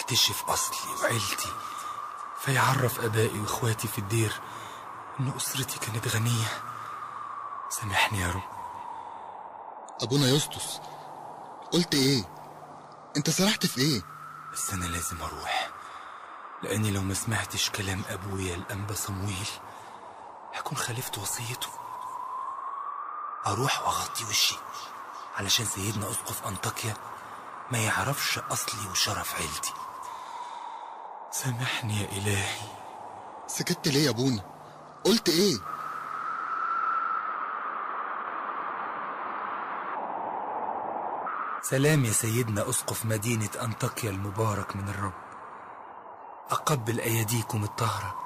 يكتشف أصلي وعيلتي فيعرف أبائي وإخواتي في الدير إن أسرتي كانت غنية سامحني يا رب ابونا يسطس قلت ايه انت سرحت في ايه بس أنا لازم أروح لأني لو ما سمعتش كلام أبويا الأنبا صمويل هكون خالفت وصيته أروح وأغطي وشي علشان سيدنا أسقف أنطاكيا ما يعرفش أصلي وشرف عيلتي سامحني يا إلهي سكت ليه يا ابونا قلت ايه سلام يا سيدنا أسقف مدينة أنطاكيا المبارك من الرب أقبل أيديكم الطاهرة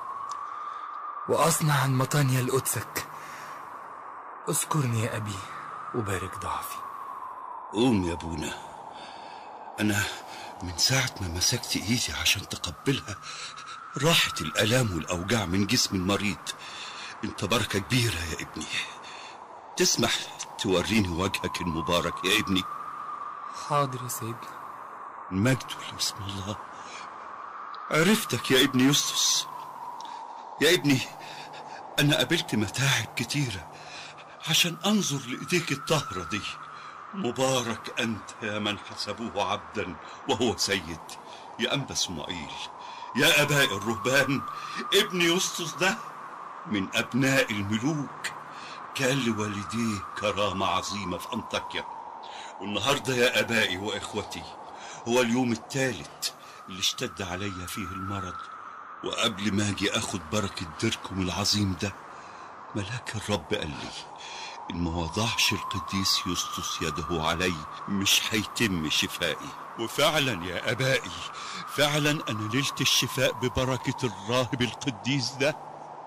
وأصنع عن مطانيا القدسك اذكرني يا أبي وبارك ضعفي قوم يا ابونا انا من ساعة ما مسكت ايدي عشان تقبلها راحت الالام والاوجاع من جسم المريض انت بركة كبيرة يا ابني تسمح توريني وجهك المبارك يا ابني حاضر يا سيدنا المجد لاسم الله عرفتك يا ابني يسطس يا ابني انا قابلت متاعب كتيرة عشان انظر لايديك الطاهرة دي مبارك انت يا من حسبوه عبدا وهو سيد يا انبا اسماعيل يا اباء الرهبان ابن يسطس ده من ابناء الملوك كان لوالديه كرامة عظيمة في أنطاكيا والنهاردة يا أبائي وإخوتي هو اليوم الثالث اللي اشتد عليا فيه المرض وقبل ما أجي أخد بركة دركم العظيم ده ملاك الرب قال لي إن ما وضعش القديس يسطس يده علي مش هيتم شفائي وفعلا يا أبائي فعلا أنا نلت الشفاء ببركة الراهب القديس ده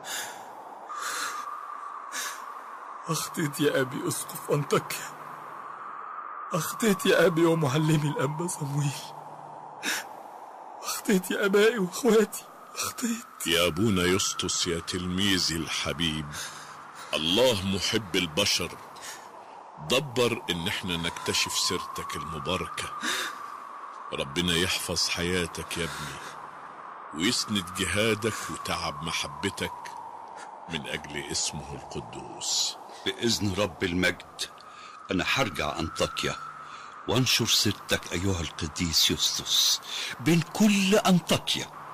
أخطيت يا أبي أسقف أنطاكيا أخطيت يا أبي ومعلمي الأنبا صمويل أخطيت يا أبائي وإخواتي أخطيت يا أبونا يسطس يا تلميذي الحبيب الله محب البشر دبر إن احنا نكتشف سيرتك المباركة ربنا يحفظ حياتك يا ابني ويسند جهادك وتعب محبتك من أجل اسمه القدوس بإذن رب المجد أنا هرجع أنطاكيا وانشر سيرتك أيها القديس يسطس بين كل أنطاكيا